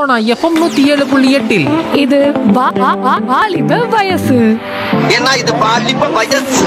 Sona FM நூத்தி ஏழு புள்ளி எட்டில் இது வா- வா- வா- வாலிப வயசு ஏன்னா இது பாலிப்ப வயசு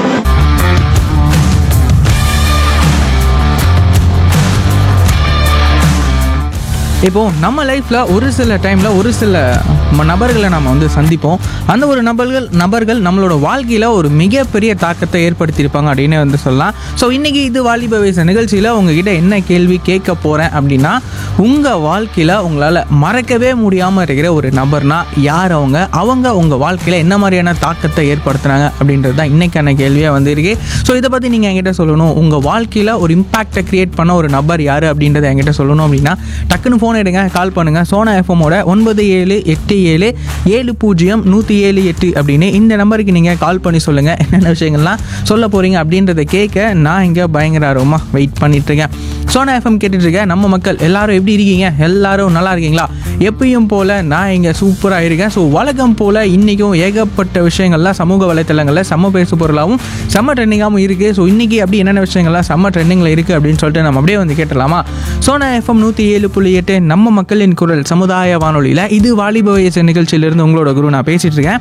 இப்போ நம்ம லைஃப்பில் ஒரு சில டைமில் ஒரு சில ம- நபர்களை நம்ம வந்து சந்திப்போம் அந்த ஒரு நபர்கள் நபர்கள் நம்மளோட வாழ்க்கையில் ஒரு மிகப்பெரிய தாக்கத்தை ஏற்படுத்தியிருப்பாங்க அப்படின்னு வந்து சொல்லலாம் ஸோ இன்றைக்கி இது வாலிப வயசு நிகழ்ச்சியில் உங்ககிட்ட என்ன கேள்வி கேட்க போகிறேன் அப்படின்னா உங்கள் வாழ்க்கையில் உங்களால் மறக்கவே முடியாமல் இருக்கிற ஒரு நபர்னா யார் அவங்க அவங்க உங்கள் வாழ்க்கையில் என்ன மாதிரியான தாக்கத்தை ஏற்படுத்துனாங்க அப்படின்றது தான் இன்றைக்கான கேள்வியாக வந்திருக்கு ஸோ இதை பற்றி நீங்கள் என்கிட்ட சொல்லணும் உங்கள் வாழ்க்கையில் ஒரு இம்பாக்டை கிரியேட் பண்ண ஒரு நபர் யார் அப்படின்றத என்கிட்ட சொல்லணும் அப்படின்னா டக்குன்னு ஃபோன் எடுங்க கால் பண்ணுங்கள் சோனா எஃப்எம்மோட ஒன்பது ஏழு எட்டு ஏழு ஏழு பூஜ்ஜியம் நூற்றி ஏழு எட்டு அப்படின்னு இந்த நம்பருக்கு நீங்கள் கால் பண்ணி சொல்லுங்கள் என்னென்ன விஷயங்கள்லாம் சொல்ல போகிறீங்க அப்படின்றத கேட்க நான் இங்கே பயங்கர ஆர்வமாக வெயிட் பண்ணிட்டு இருக்கேன் சோனா எஃப்எம் கேட்டுட்டு இருக்கேன் நம்ம மக்கள் எல்லாரும் எப்படி இருக்கீங்க எல்லாரும் நல்லா இருக்கீங்களா எப்பயும் போல் நான் இங்கே சூப்பராக இருக்கேன் ஸோ வழக்கம் போல் இன்றைக்கும் ஏகப்பட்ட விஷயங்கள்லாம் சமூக வலைத்தளங்களில் செம்ம பேசு பொருளாகவும் செம்ம ட்ரெண்டிங்காகவும் இருக்குது ஸோ இன்றைக்கி அப்படி என்னென்ன விஷயங்கள்லாம் செம்ம ட்ரெண்டிங்கில் இருக்குது அப்படின்னு சொல்லிட்டு நம்ம அப்படியே வந்து கேட்டலாமா சோனா எஃப்எம் நூற்றி ஏழு புள்ளி எட்டு நம்ம மக்களின் குரல் சமுதாய வானொலியில் இது வாலிப வயசு நிகழ்ச்சியிலிருந்து உங்களோட குரு நான் பேசிகிட்டு இருக்கேன்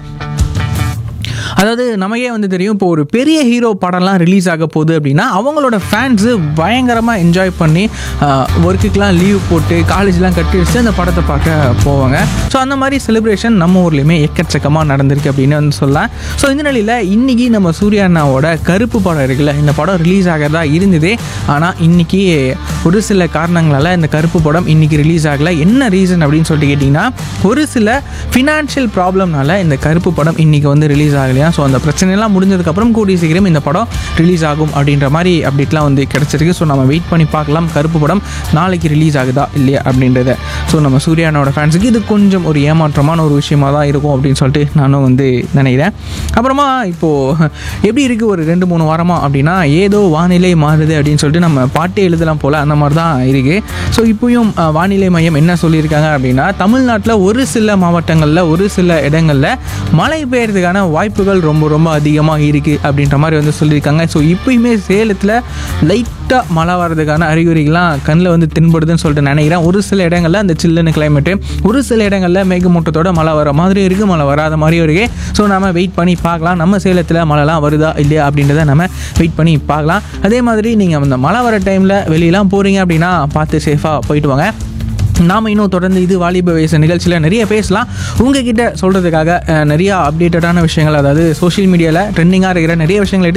அதாவது நமக்கே வந்து தெரியும் இப்போ ஒரு பெரிய ஹீரோ படம்லாம் ரிலீஸ் ஆக போகுது அப்படின்னா அவங்களோட ஃபேன்ஸு பயங்கரமாக என்ஜாய் பண்ணி ஒர்க்குக்கெலாம் லீவ் போட்டு காலேஜ்லாம் கட்டி வச்சு அந்த படத்தை பார்க்க போவாங்க ஸோ அந்த மாதிரி செலிப்ரேஷன் நம்ம ஊர்லேயுமே எக்கச்சக்கமாக நடந்திருக்கு அப்படின்னு வந்து சொல்லலாம் ஸோ இந்த நிலையில் இன்றைக்கி நம்ம சூர்யா அண்ணாவோட கருப்பு படம் இருக்குல்ல இந்த படம் ரிலீஸ் ஆகிறதா இருந்ததே ஆனால் இன்றைக்கி ஒரு சில காரணங்களால் இந்த கருப்பு படம் இன்றைக்கி ரிலீஸ் ஆகலை என்ன ரீசன் அப்படின்னு சொல்லிட்டு கேட்டிங்கன்னா ஒரு சில ஃபினான்ஷியல் ப்ராப்ளம்னால இந்த கருப்பு படம் இன்றைக்கி வந்து ரிலீஸ் ஆகலையா ஸோ அந்த பிரச்சனைலாம் முடிஞ்சதுக்கப்புறம் கூடிய சீக்கிரம் இந்த படம் ரிலீஸ் ஆகும் அப்படின்ற மாதிரி அப்டேட்லாம் வந்து கிடச்சிருக்கு ஸோ நம்ம வெயிட் பண்ணி பார்க்கலாம் கருப்பு படம் நாளைக்கு ரிலீஸ் ஆகுதா இல்லையா அப்படின்றத ஸோ நம்ம சூர்யானோட ஃபேன்ஸுக்கு இது கொஞ்சம் ஒரு ஏமாற்றமான ஒரு விஷயமா தான் இருக்கும் அப்படின்னு சொல்லிட்டு நானும் வந்து நினைக்கிறேன் அப்புறமா இப்போது எப்படி இருக்குது ஒரு ரெண்டு மூணு வாரமாக அப்படின்னா ஏதோ வானிலை மாறுது அப்படின்னு சொல்லிட்டு நம்ம பாட்டே எழுதலாம் போல் அந்த மாதிரி தான் இருக்குது ஸோ இப்போயும் அஹ், வானிலை மையம் என்ன சொல்லியிருக்காங்க அப்படின்னா தமிழ்நாட்டில் ஒரு சில மாவட்டங்களில் ஒரு சில இடங்களில் மழை பெய்யறதுக்கான வாய்ப்புகள் ரொம்ப ரொம்ப அதிகமாக இருக்குது அப்படின்ற மாதிரி வந்து சொல்லியிருக்காங்க ஸோ இப்போயுமே சேலத்தில் லைட்டாக மழை வர்றதுக்கான அறிகுறிகள்லாம் கண்ணில் வந்து தென்படுதுன்னு சொல்லிட்டு நினைக்கிறேன் ஒரு சில இடங்களில் அந்த சில்லுன்னு கிளைமேட்டு ஒரு சில இடங்களில் மேகமூட்டத்தோட மழை வர மாதிரி இருக்குது மழை வராத மாதிரியும் இருக்குது ஸோ நம்ம வெயிட் பண்ணி பார்க்கலாம் நம்ம சேலத்தில் மழைலாம் வருதா இல்லையா அப்படின்றத நம்ம வெயிட் பண்ணி பார்க்கலாம் அதே மாதிரி நீங்கள் அந்த மழை வர டைமில் வெளியெல்லாம் போகிறீங்க அப்படின்னா பார்த்து சேஃபாக போயிட்டு வாங்க நாம் இன்னும் தொடர்ந்து இது வாலிப வயசு நிகழ்ச்சியில் நிறைய பேசலாம் உங்ககிட்ட சொல்கிறதுக்காக நிறைய அப்டேட்டடான விஷயங்கள் அதாவது சோஷியல் மீடியாவில் ட்ரெண்டிங்காக இருக்கிற நிறைய விஷயங்கள் எடுத்து